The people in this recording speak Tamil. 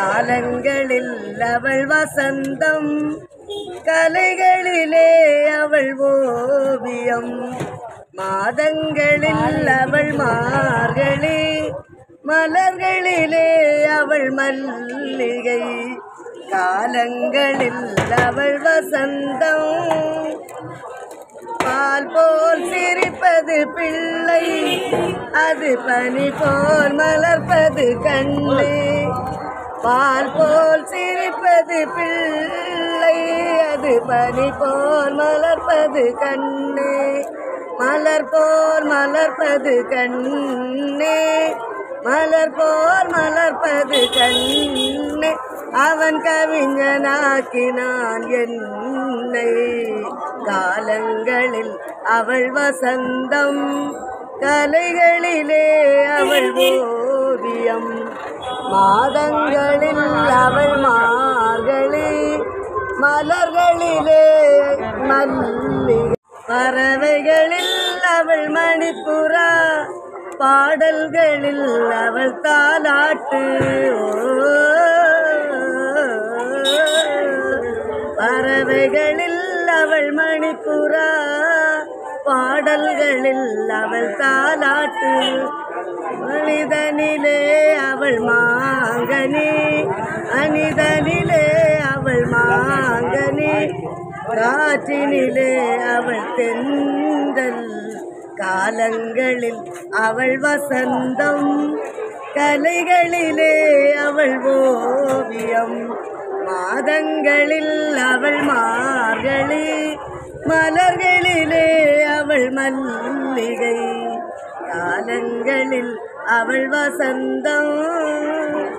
காலங்களில் அவள் வசந்தம் கலைகளிலே அவள் ஓவியம் மாதங்களில் அவள் மார்கழி மலர்களிலே அவள் மல்லிகை காலங்களில் அவள் வசந்தம் பால் போல் சிரிப்பது பிள்ளை அது பனி போல் மலர்ப்பது கண்ணே பால் போல் சிரிப்பது பிள்ளை அது பனி போல் மலர்ப்பது கண்ணே மலர் போல் மலர்ப்பது கண்ணே மலர் போல் மலர்ப்பது கண்ணே அவன் கவிஞனாக்கினான் என்னை காலங்களில் அவள் வசந்தம் கலைகளிலே அவள் ஓவியம் மாதங்களில் அவள் மார்கழி மலர்களிலே மல்லிகை பறவைகளில் அவள் மணிப்புறா பாடல்களில் அவள் தாலாட்டு பறவைகளில் அவள் மணிப்புறா பாடல்களில் அவள் தாலாட்டு மனிதனிலே அவள் மாங்கனி அனிதனிலே அவள் மாங்கனி காற்றினிலே அவள் தென்றல் காலங்களில் அவள் வசந்தம் கலைகளிலே அவள் ஓவியம் மாதங்களில் அவள் மார்கழி மலர்களிலே அவள் மல்லிகை காலங்களில் அவள் வசந்தம்